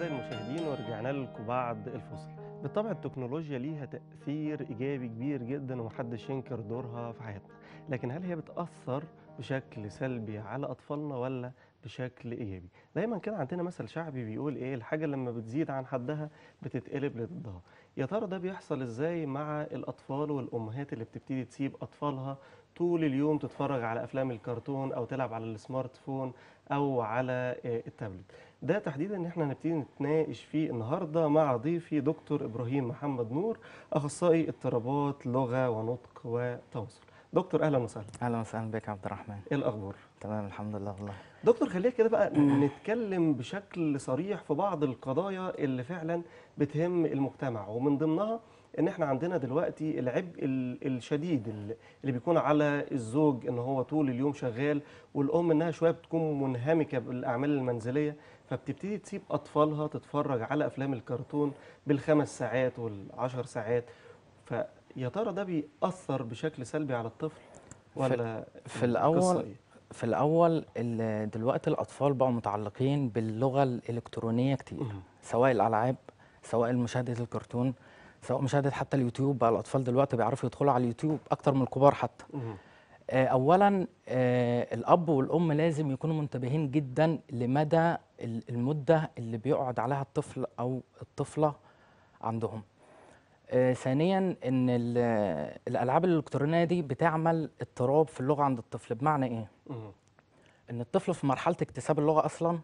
أعزائي المشاهدين ورجعنا لكم بعد الفصل بالطبع التكنولوجيا ليها تأثير إيجابي كبير جدا ومحدش ينكر دورها في حياتنا لكن هل هي بتأثر بشكل سلبي على أطفالنا ولا بشكل إيجابي دايما كده عندنا مثل شعبي بيقول إيه الحاجة لما بتزيد عن حدها بتتقلب لضدها يا ترى ده بيحصل إزاي مع الأطفال والأمهات اللي بتبتدي تسيب أطفالها طول اليوم تتفرج على أفلام الكرتون أو تلعب على السمارت فون أو على آه، التابلت ده تحديدا ان احنا هنبتدي نتناقش فيه النهارده مع ضيفي دكتور ابراهيم محمد نور اخصائي اضطرابات لغه ونطق وتواصل دكتور اهلا وسهلا اهلا وسهلا بك يا عبد الرحمن ايه الاخبار تمام الحمد لله والله دكتور خلينا كده بقى نتكلم بشكل صريح في بعض القضايا اللي فعلا بتهم المجتمع ومن ضمنها ان احنا عندنا دلوقتي العبء ال- الشديد ال- اللي بيكون على الزوج ان هو طول اليوم شغال والام انها شويه بتكون منهمكه بالاعمال المنزليه فبتبتدي تسيب اطفالها تتفرج على افلام الكرتون بالخمس ساعات والعشر ساعات فيا ترى ده بيأثر بشكل سلبي على الطفل ولا في القصة الأول إيه؟ في الاول ال- دلوقتي الاطفال بقوا متعلقين باللغه الالكترونيه كتير مهم. سواء الالعاب سواء مشاهده الكرتون سواء مشاهده حتى اليوتيوب بقى الاطفال دلوقتي بيعرفوا يدخلوا على اليوتيوب اكتر من الكبار حتى مهم. آه، اولا آه، الاب والام لازم يكونوا منتبهين جدا لمدى ال- المده اللي بيقعد عليها الطفل او الطفله عندهم آه، ثانيا ان ال- الالعاب الالكترونيه دي بتعمل اضطراب في اللغه عند الطفل بمعنى ايه مهم. ان الطفل في مرحله اكتساب اللغه اصلا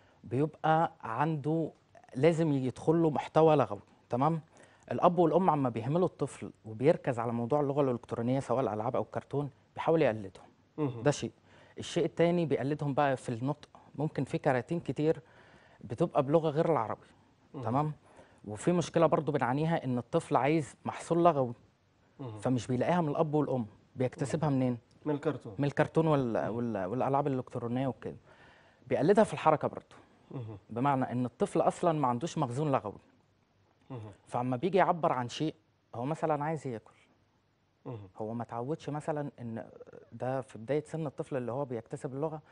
بيبقى عنده لازم يدخل له محتوى لغوي تمام الاب والام عما بيهملوا الطفل وبيركز على موضوع اللغه الالكترونيه سواء الالعاب او الكرتون بيحاول يقلدهم مهم. ده شيء الشيء التاني بيقلدهم بقى في النطق ممكن في كراتين كتير بتبقى بلغه غير العربي مهم. تمام وفي مشكله برضو بنعانيها ان الطفل عايز محصول لغوي مهم. فمش بيلاقيها من الاب والام بيكتسبها منين من الكرتون من الكرتون وال... وال... والالعاب الالكترونيه وكده بيقلدها في الحركه برضو مهم. بمعنى ان الطفل اصلا ما عندوش مخزون لغوي مهم. فعما بيجي يعبر عن شيء هو مثلا عايز ياكل مهم. هو ما تعودش مثلا ان ده في بدايه سن الطفل اللي هو بيكتسب اللغه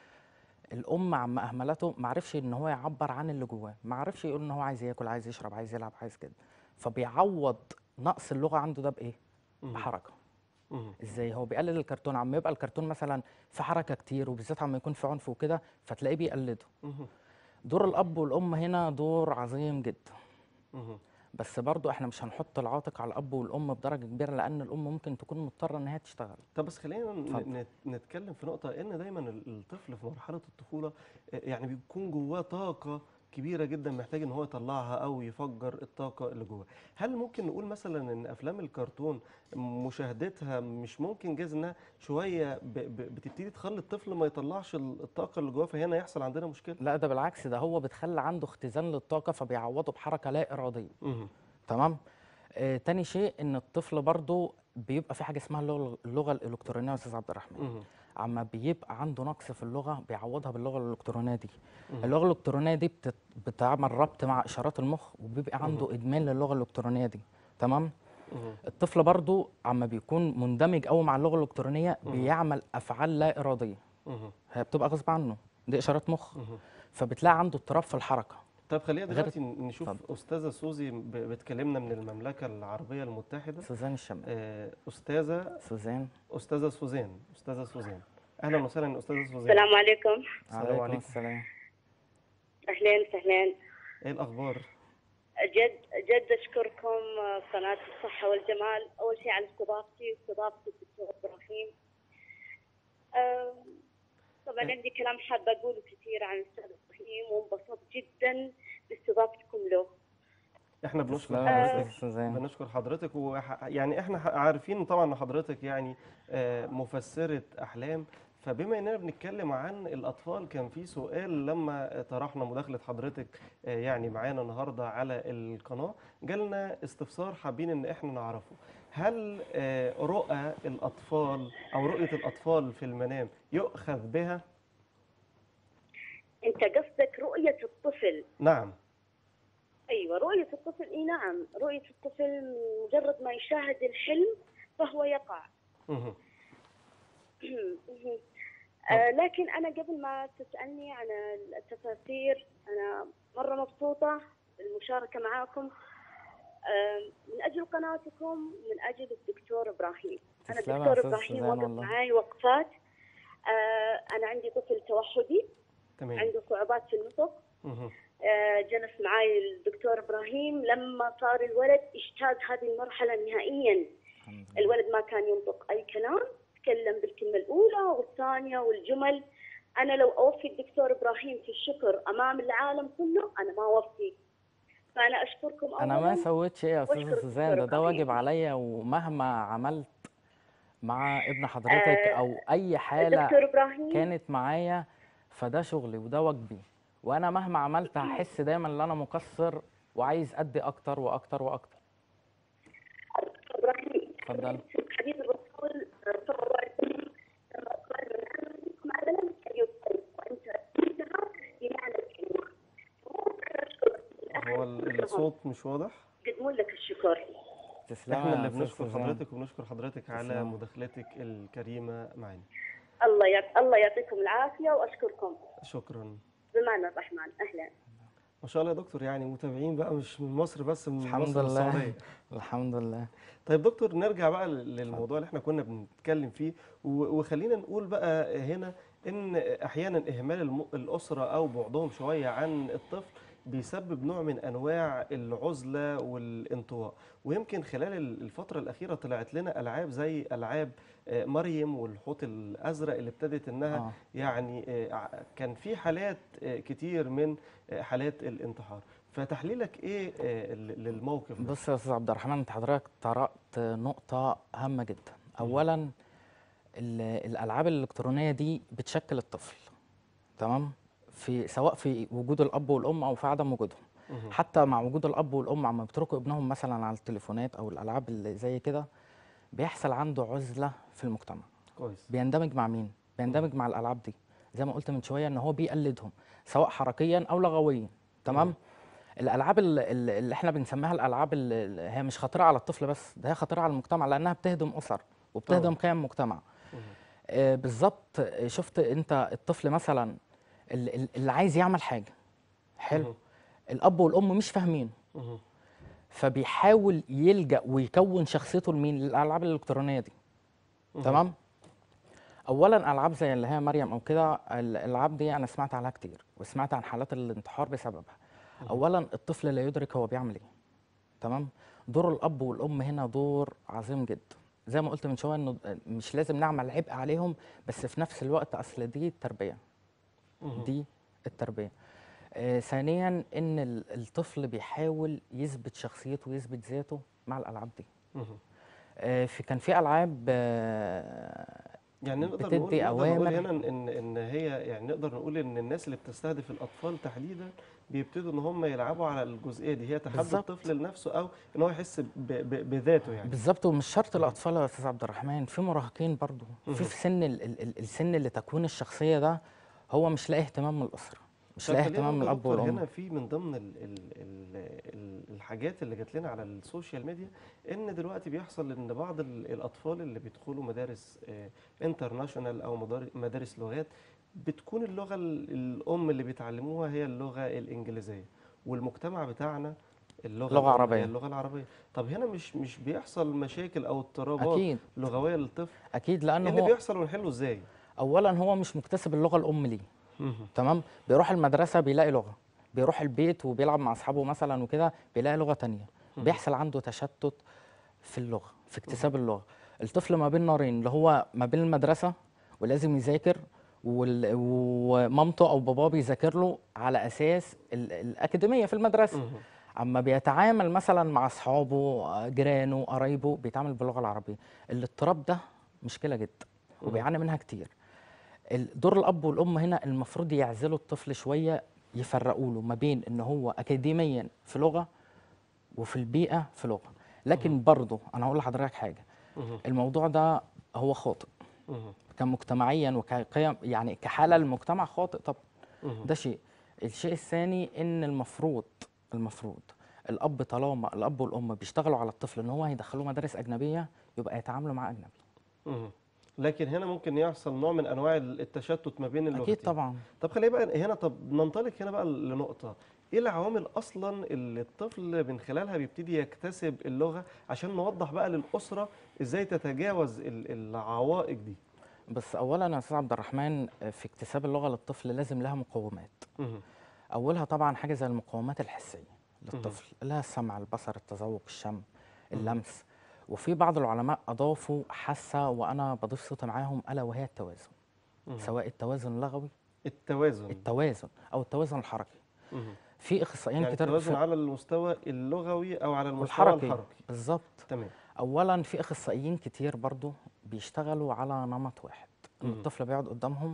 الام عما اهملته ما عرفش ان هو يعبر عن اللي جواه ما عرفش يقول ان هو عايز ياكل عايز يشرب عايز يلعب عايز كده فبيعوض نقص اللغه عنده ده بايه مهم. بحركه مهم. ازاي هو بيقلد الكرتون عم يبقى الكرتون مثلا في حركه كتير وبالذات عم يكون في عنف وكده فتلاقيه بيقلده مهم. دور الاب والام هنا دور عظيم جدا مهم. بس برضو احنا مش هنحط العاتق على الاب والام بدرجه كبيره لان الام ممكن تكون مضطره ان هي تشتغل طب بس خلينا ن- اتفضل. نت- نتكلم في نقطة إن دايما ال- الطفل في مرحلة الطفولة آه، يعني بيكون جواه طاقة كبيرة جدا محتاج إن هو يطلعها أو يفجر الطاقة اللي جواه. هل ممكن نقول مثلا إن أفلام الكرتون مشاهدتها مش ممكن جايز إنها شوية ب- ب- بتبتدي تخلي الطفل ما يطلعش ال- الطاقة اللي جواه فهنا يحصل عندنا مشكلة؟ لا ده بالعكس ده هو بتخلي عنده اختزان للطاقه فبيعوضه بحركه لا اراديه مهم. تمام آه تاني شيء ان الطفل برضو بيبقى في حاجه اسمها اللغه, اللغة الالكترونيه يا استاذ عبد الرحمن مهم. عما بيبقى عنده نقص في اللغه بيعوضها باللغه الالكترونيه دي مهم. اللغه الالكترونيه دي بتت... بتعمل ربط مع اشارات المخ وبيبقى عنده ادمان للغه الالكترونيه دي تمام مهم. الطفل برضو عما بيكون مندمج قوي مع اللغه الالكترونيه مهم. بيعمل افعال لا اراديه مهم. هي بتبقى غصب عنه دي اشارات مخ مهم. فبتلاقي عنده اضطراب في الحركه طب خلينا غير- دلوقتي نشوف اتفضل. أستاذة سوزي ب- بتكلمنا من المملكة العربية المتحدة سوزان الشمال آه، أستاذة سوزان أستاذة سوزان أستاذة سوزان أهلا وسهلا أستاذة سوزان السلام عليكم السلام عليكم عليكم. السلام اهلين وسهلين إيه الأخبار؟ جد جد اشكركم قناه الصحه والجمال اول شيء على استضافتي واستضافه الدكتور ابراهيم أم، طبعا إيه. عندي كلام حابه اقوله كثير عن الاستاذ ابراهيم وانبسطت جدا باستضافتكم له إحنا بنشكر تسلم يا حضرتك أستاذ سوزان بنشكر حضرتك وح... يعني إحنا ح- عارفين طبعا إن حضرتك يعني آه، مفسرة أحلام فبما إننا بنتكلم عن الأطفال كان في سؤال لما طرحنا مداخلة حضرتك آه، يعني معانا النهاردة على القناة جالنا استفسار حابين إن إحنا نعرفه هل آه، رؤى الأطفال أو رؤية الأطفال في المنام يؤخذ بها؟ انت قصدك رؤيه الطفل نعم ايوه رؤيه الطفل اي نعم رؤيه الطفل مجرد ما يشاهد الحلم فهو يقع مهم. آه، لكن أنا قبل ما تسألني عن التفاسير أنا مرة مبسوطة المشاركة معاكم آه، من أجل قناتكم من أجل الدكتور إبراهيم أنا تسلمي يا الدكتور أستاذ إبراهيم سوزان وقف والله. معاي وقفات آه، أنا عندي طفل توحدي تمام عنده صعوبات في النطق مهم. آه، جلس معي الدكتور إبراهيم لما صار الولد اجتاز هذه المرحلة نهائيا الحمد لله الولد ما كان ينطق أي كلام تكلم بالكلمة الأولى والثانية والجمل أنا لو أوفي الدكتور إبراهيم في الشكر أمام العالم كله أنا ما أوفي فأنا أشكركم انا ما أولاً. سويت شيء يا استاذه واشكر سوزان ده ده الدكتور واجب إبراهيم. عليا ومهما عملت مع ابن حضرتك آه، او اي حاله الدكتور إبراهيم كانت معايا فده شغلي وده واجبي وانا مهما عملت هحس دايما ان انا مقصر وعايز ادي اكتر واكتر واكتر الدكتور إبراهيم اتفضل. في حديث الرسول صلى الله عليه وسلم لما قال من عمل منكم عملا فليطيب وأنت أتيتها بمعنى الكلمة وأنا أشكر هو ال- الصوت مش واضح يقدمون لك الشكر تسلمي احنا يا اللي أستاذ بنشكر سوزان. حضرتك وبنشكر حضرتك على تسلم. مداخلتك الكريمة معنا الله يعط... الله يعطيكم العافية وأشكركم شكرا بمعنى الرحمن أهلا ما شاء الله يا دكتور يعني متابعين بقى مش من مصر بس من الحمد مصر لله والسعودية الحمد لله طيب دكتور نرجع بقى لل- للموضوع اللي احنا كنا بنتكلم فيه و- وخلينا نقول بقى هنا ان احيانا اهمال الم- الاسره او بعدهم شويه عن الطفل بيسبب نوع من انواع العزله والانطواء ويمكن خلال ال- الفتره الاخيره طلعت لنا العاب زي العاب آه، مريم والحوت الازرق اللي ابتدت انها آه. يعني آه، ع- كان في حالات آه، كتير من آه، حالات الانتحار فتحليلك ايه آه، ل- للموقف ده؟ بص يا استاذ عبد الرحمن انت حضرتك طرقت نقطة هامة جدا اولا ال- الالعاب الالكترونية دي بتشكل الطفل تمام في سواء في وجود الاب والام او في عدم وجودهم مهم. حتى مع وجود الاب والام عم بيتركوا ابنهم مثلا على التليفونات او الالعاب اللي زي كده بيحصل عنده عزلة في المجتمع كويس بيندمج مع مين بيندمج مع الالعاب دي زي ما قلت من شويه ان هو بيقلدهم سواء حركيا او لغويا تمام الالعاب ال- ال- اللي احنا بنسميها الالعاب ال- ال- هي مش خطيره على الطفل بس ده هي خطيره على المجتمع لانها بتهدم اسر وبتهدم قيم مجتمع مهم. آه، بالظبط آه، شفت انت الطفل مثلا ال- ال- اللي عايز يعمل حاجه حلو مهم. الاب والام مش فاهمين مهم. فبيحاول يلجا ويكون شخصيته لمين للالعاب الالكترونيه دي تمام اولا العاب زي اللي هي مريم او كده الالعاب دي انا سمعت عنها كتير وسمعت عن حالات الانتحار بسببها اولا الطفل لا يدرك هو بيعمل ايه تمام دور الاب والام هنا دور عظيم جدا زي ما قلت من شويه انه مش لازم نعمل عبء عليهم بس في نفس الوقت اصل دي التربيه مهم. دي التربيه آه ثانيا ان ال- الطفل بيحاول يثبت شخصيته ويثبت ذاته مع الالعاب دي مهم. آه في كان في العاب آه يعني نقدر بتدي نقول نقدر نقول أوامر. هنا ان ان هي يعني نقدر نقول ان الناس اللي بتستهدف الاطفال تحديدا بيبتدوا ان هم يلعبوا على الجزئيه دي هي تحدي بالظبط. الطفل لنفسه او ان هو يحس ب- ب- بذاته يعني بالظبط ومش شرط الاطفال يا استاذ عبد الرحمن في مراهقين برضو مهم. في في سن ال ال ال السن اللي تكوين الشخصيه ده هو مش لاقي اهتمام من الاسره مش طب لاقي خلينا اهتمام من نقول يا الاب دكتور والام هنا في من ضمن ال ال ال ال الحاجات اللي جات لنا على السوشيال ميديا ان دلوقتي بيحصل ان بعض ال- الاطفال اللي بيدخلوا مدارس انترناشونال او مدار- مدارس لغات بتكون اللغه ال- الام اللي بيتعلموها هي اللغه الانجليزيه والمجتمع بتاعنا اللغه لغة الأم هي عربية. اللغه العربيه طب هنا مش مش بيحصل مشاكل او اضطرابات اكيد لغويه للطفل اكيد ايه لانه اللي هو بيحصل ونحله ازاي اولا هو مش مكتسب اللغه الام ليه تمام بيروح المدرسه بيلاقي لغه بيروح البيت وبيلعب مع اصحابه مثلا وكده بيلاقي لغه تانية بيحصل عنده تشتت في اللغه في اكتساب اللغه الطفل ما بين نارين اللي هو ما بين المدرسه ولازم يذاكر وال- ومامته او باباه بيذاكر له على اساس ال- الاكاديميه في المدرسه مهم. اما بيتعامل مثلا مع اصحابه آه، جيرانه قرايبه بيتعامل باللغه العربيه الاضطراب ده مشكله جدا وبيعاني منها كتير ال- دور الاب والام هنا المفروض يعزلوا الطفل شويه يفرقوا له ما بين ان هو اكاديميا في لغه وفي البيئه في لغه لكن برضه انا هقول لحضرتك حاجه مهم. الموضوع ده هو خاطئ مهم. كمجتمعيا وكقيم يعني كحاله المجتمع خاطئ طبعا مهم. ده شيء الشيء الثاني ان المفروض المفروض الاب طالما الاب والام بيشتغلوا على الطفل ان هو هيدخلوه مدارس اجنبيه يبقى يتعاملوا مع اجنبي مهم. لكن هنا ممكن يحصل نوع من انواع التشتت ما بين اللغتين اكيد طبعا طب خلينا بقى هنا طب ننطلق هنا بقى لنقطه ايه العوامل اصلا اللي الطفل من خلالها بيبتدي يكتسب اللغه عشان نوضح بقى للاسره ازاي تتجاوز ال- العوائق دي بس اولا يا استاذ عبد الرحمن آه، في اكتساب اللغه للطفل لازم لها مقومات مهم. اولها طبعا حاجه زي المقومات الحسيه للطفل اللي هي السمع البصر التذوق الشم اللمس وفي بعض العلماء اضافوا حاسه وانا بضيف صوتي معاهم الا وهي التوازن مهم. سواء التوازن اللغوي التوازن التوازن او التوازن الحركي مهم. في اخصائيين يعني كتير التوازن في- على المستوى اللغوي او على المستوى والحركي الحركي بالظبط تمام اولا في اخصائيين كتير برضو بيشتغلوا على نمط واحد ان مهم. الطفل بيقعد قدامهم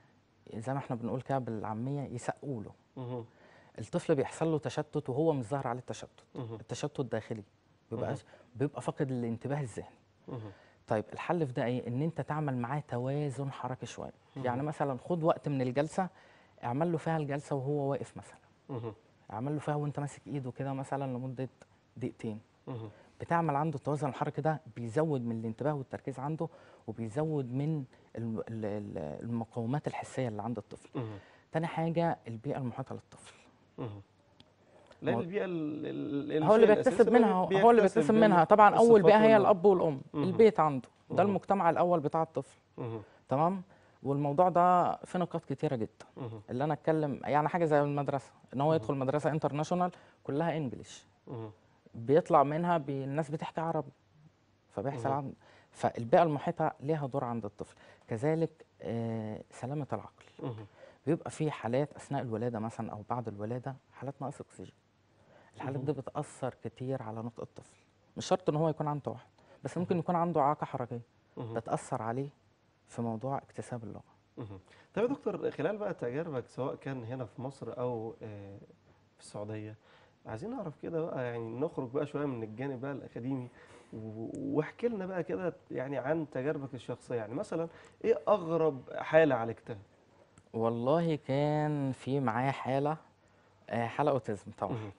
زي ما احنا بنقول كده بالعاميه يسقوا له مهم. الطفل بيحصل له تشتت وهو مش ظاهر عليه التشتت مهم. التشتت داخلي بيبقى مهم. بيبقى فاقد الانتباه الذهني مهم. طيب الحل في ده ايه ان انت تعمل معاه توازن حركي شويه مهم. يعني مثلا خد وقت من الجلسه اعمل له فيها الجلسه وهو واقف مثلا مهم. اعمل له فيها وانت ماسك ايده كده مثلا لمده دقيقتين مهم. بتعمل عنده التوازن الحركي ده بيزود من الانتباه والتركيز عنده وبيزود من الم- ال- ال- المقومات الحسيه اللي عند الطفل مهم. تاني حاجه البيئه المحيطه للطفل مهم. لان هو- البيئه ال- ال- هو اللي الشيء بيكتسب الأساسي منها هو هو اللي بيكتسب منها طبعا اول الصفات بيئه هي وال- الاب والام مهم. البيت عنده ده مهم. المجتمع الاول بتاع الطفل مهم. تمام والموضوع ده في نقاط كتيره جدا مهم. اللي انا اتكلم يعني حاجه زي المدرسه ان هو مهم. يدخل مدرسه انترناشونال كلها انجليش مهم. بيطلع منها بي الناس بتحكي عربي فبيحصل مهم. عن فالبيئه المحيطه ليها دور عند الطفل كذلك آه سلامه العقل مهم. بيبقى في حالات اثناء الولاده مثلا او بعد الولاده حالات نقص اكسجين الحالات دي بتاثر كتير على نطق الطفل مش شرط ان هو يكون عنده واحد بس ممكن يكون عنده اعاقه حركيه مهم. بتاثر عليه في موضوع اكتساب اللغه مهم. طيب يا دكتور خلال بقى تجاربك سواء كان هنا في مصر او آه، في السعوديه عايزين نعرف كده بقى يعني نخرج بقى شويه من الجانب بقى الاكاديمي و- واحكي لنا بقى كده يعني عن تجاربك الشخصيه يعني مثلا ايه اغرب حاله عالجتها؟ والله كان في معايا حاله آه، حاله اوتيزم طبعا مهم.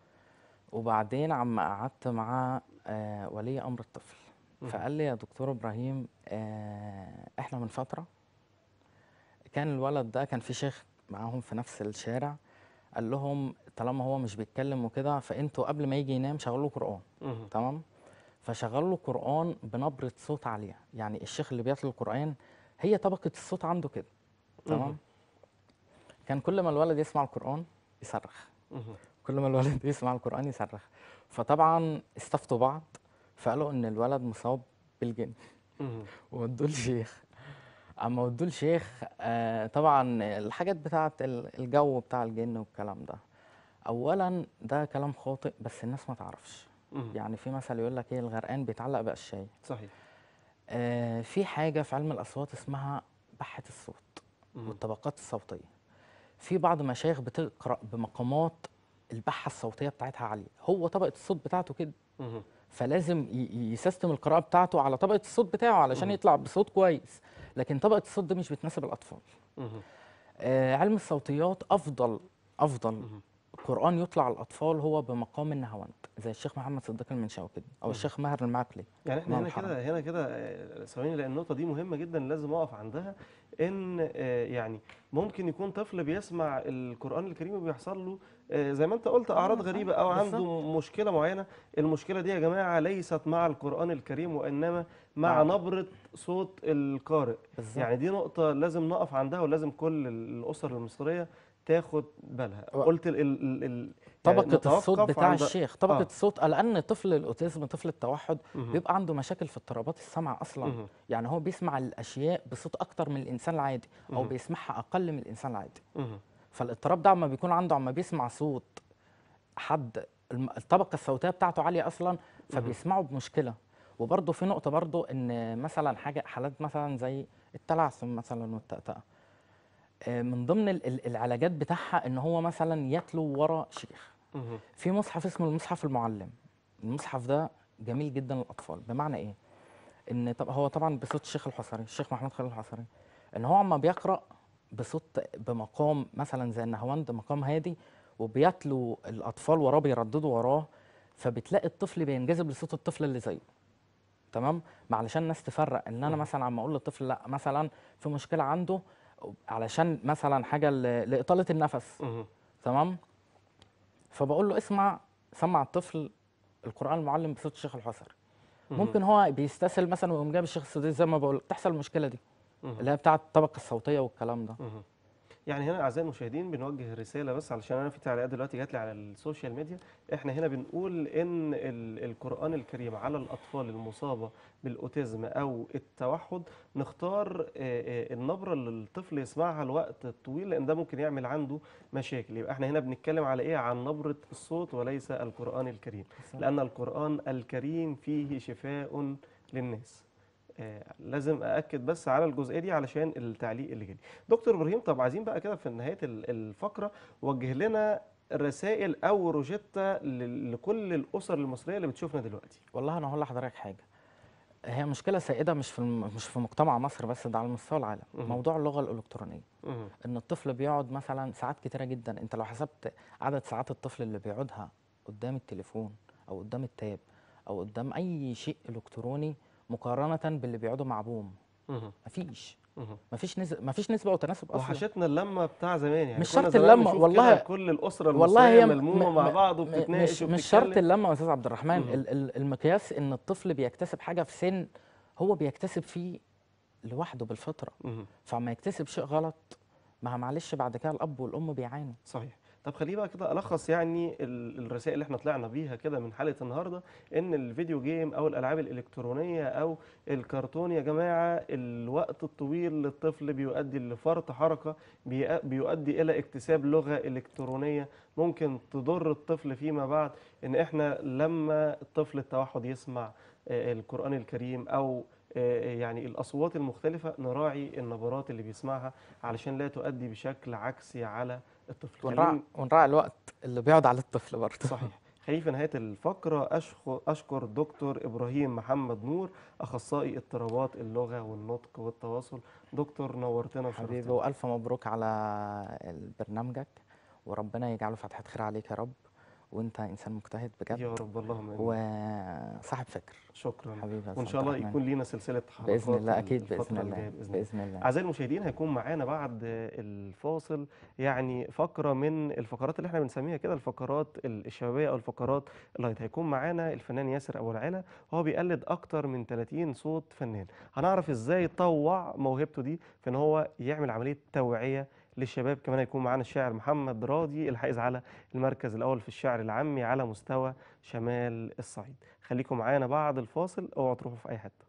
وبعدين عم قعدت مع آه، ولي امر الطفل مهم. فقال لي يا دكتور ابراهيم آه، احنا من فتره كان الولد ده كان في شيخ معاهم في نفس الشارع قال لهم طالما هو مش بيتكلم وكده فانتوا قبل ما يجي ينام شغلوا قران مهم. تمام فشغلوا له قران بنبره صوت عاليه يعني الشيخ اللي بيتلو القران هي طبقه الصوت عنده كده مهم. تمام كان كل ما الولد يسمع القران يصرخ مهم. كل ما الولد يسمع القرآن يصرخ فطبعا استفتوا بعض فقالوا إن الولد مصاب بالجن مهم. ودوه لشيخ أما ودوه لشيخ آه طبعا الحاجات بتاعة ال- الجو بتاع الجن والكلام ده أولا ده كلام خاطئ بس الناس ما تعرفش مهم. يعني في مثل يقول لك إيه الغرقان بيتعلق بقشاية صحيح آه في حاجة في علم الأصوات اسمها بحة الصوت مهم. والطبقات الصوتية في بعض مشايخ بتقرأ بمقامات البحة الصوتية بتاعتها عالية هو طبقة الصوت بتاعته كده مهم. فلازم ي- ي- يسيستم القراءة بتاعته على طبقة الصوت بتاعه علشان مم. يطلع بصوت كويس لكن طبقة الصوت دي مش بتناسب الأطفال مهم. آه علم الصوتيات أفضل أفضل مهم. قرآن يطلع الأطفال هو بمقام النهاوند زي الشيخ محمد صديق المنشاوي كده أو مم. الشيخ ماهر المعقلي يعني احنا إمام هنا الحرم. كده هنا كده آه، ثواني لان النقطه دي مهمه جدا لازم اقف عندها ان آه، يعني ممكن يكون طفل بيسمع القران الكريم وبيحصل له آه، زي ما انت قلت اعراض آه، غريبه او عنده بالظبط. مشكله معينه المشكله دي يا جماعه ليست مع القران الكريم وانما مع مع- نبره صوت القارئ بالظبط يعني دي نقطه لازم نقف عندها ولازم كل الاسر المصريه تاخد بالها و- قلت ال ال ال يعني طبقة الصوت نتوقف بتاع عند- الشيخ طبقة آه. الصوت لأن طفل الأوتيزم طفل التوحد مهم. بيبقى عنده مشاكل في اضطرابات السمع أصلا مهم. يعني هو بيسمع الأشياء بصوت أكتر من الإنسان العادي أو مهم. بيسمعها أقل من الإنسان العادي مهم. فالاضطراب ده عما بيكون عنده عما بيسمع صوت حد الم- الطبقة الصوتية بتاعته عالية أصلا فبيسمعه بمشكلة وبرضه في نقطة برضه إن مثلا حاجة حالات مثلا زي التلعثم مثلا والتأتأة آه، من ضمن ال- ال- العلاجات بتاعها إن هو مثلا يتلو ورا شيخ مهم. في مصحف اسمه المصحف المعلم المصحف ده جميل جدا للاطفال بمعنى ايه ان طب هو طبعا بصوت الشيخ الحصري الشيخ محمود خليل الحصري ان هو اما بيقرا بصوت بمقام مثلا زي النهاوند مقام هادي وبيتلو الاطفال وراه بيرددوا وراه فبتلاقي الطفل بينجذب لصوت الطفل اللي زيه تمام ما علشان الناس تفرق ان انا مم. مثلا عم اقول للطفل لا مثلا في مشكله عنده علشان مثلا حاجه ل- لاطاله النفس مهم. تمام فبقول له اسمع سمع الطفل القران المعلم بصوت الشيخ الحصري مهم. ممكن هو بيستسهل مثلا ويقوم جايب الشيخ السديس زي ما بقول تحصل المشكله دي مهم. اللي هي بتاعه الطبقه الصوتيه والكلام ده مهم. يعني هنا اعزائي المشاهدين بنوجه رساله بس علشان انا في تعليقات دلوقتي جات لي على السوشيال ميديا احنا هنا بنقول ان ال- القران الكريم على الاطفال المصابه بالاوتيزم او التوحد نختار آه، آه، النبره اللي الطفل يسمعها الوقت الطويل لان ده ممكن يعمل عنده مشاكل يبقى احنا هنا بنتكلم على ايه عن نبره الصوت وليس القران الكريم لان القران الكريم فيه شفاء للناس آه، لازم ااكد بس على الجزئيه دي علشان التعليق اللي جالي دكتور ابراهيم طب عايزين بقى كده في نهايه ال- الفقره وجه لنا رسائل او روجيتا ل- لكل الاسر المصريه اللي بتشوفنا دلوقتي والله انا هقول لحضرتك حاجه هي مشكله سائده مش في الم... مش في مجتمع مصر بس ده على مستوى العالم مهم. موضوع اللغه الالكترونيه مهم. ان الطفل بيقعد مثلا ساعات كتيره جدا انت لو حسبت عدد ساعات الطفل اللي بيقعدها قدام التليفون او قدام التاب او قدام اي شيء الكتروني مقارنه باللي بيقعدوا مع ابوهم مهم. مفيش مهم. مفيش نسبه مفيش نسبه وتناسب اصلا وحشتنا اللمه بتاع زمان يعني مش كنا شرط زمان اللمة، نشوف والله- كده كل الاسره المصريه والله هي م- ملمومه م- مع م- بعض م- وبتتناقش مش مش شرط وبتتكلم. اللمه يا استاذ عبد الرحمن مهم. ال- ال- المقياس ان الطفل بيكتسب حاجه في سن هو بيكتسب فيه لوحده بالفطره مهم. فما يكتسب شيء غلط ما معلش بعد كده الاب والام بيعانوا صحيح طب خليه بقى كده الخص يعني ال- الرسائل اللي احنا طلعنا بيها كده من حلقه النهارده ان الفيديو جيم او الالعاب الالكترونيه او الكرتون يا جماعه الوقت الطويل للطفل بيؤدي لفرط حركه بيأ- بيؤدي الى اكتساب لغه الكترونيه ممكن تضر الطفل فيما بعد ان احنا لما الطفل التوحد يسمع آه، القران الكريم او آه، يعني الاصوات المختلفه نراعي النبرات اللي بيسمعها علشان لا تؤدي بشكل عكسي على الطفل ونراعي خليني- ونراعي الوقت اللي بيقعد على الطفل برضه صحيح خليني في نهايه الفقره اشكر اشكر دكتور ابراهيم محمد نور اخصائي اضطرابات اللغه والنطق والتواصل دكتور نورتنا حبيبي وشرفتنا والف مبروك على برنامجك وربنا يجعله فتحة خير عليك يا رب وانت انسان مجتهد بجد يا رب اللهم امين وصاحب فكر شكرا حبيبي يا وان أستاذ شاء الله عبد الرحمن. يكون لينا سلسله حلقات باذن الله اكيد الفترة باذن الجاية الله باذن الله باذن الله أعزائي المشاهدين هيكون معانا بعد الفاصل يعني فقرة من الفقرات اللي احنا بنسميها كده الفقرات ال- الشبابية أو الفقرات اللايت هيكون معانا الفنان ياسر أبو العلا هو بيقلد أكتر من 30 صوت فنان هنعرف إزاي طوع موهبته دي في إن هو يعمل عملية توعية للشباب كمان هيكون معانا الشاعر محمد راضي الحائز على المركز الأول في الشعر العامي على مستوى شمال الصعيد خليكم معانا بعد الفاصل اوعوا تروحوا في أي حتة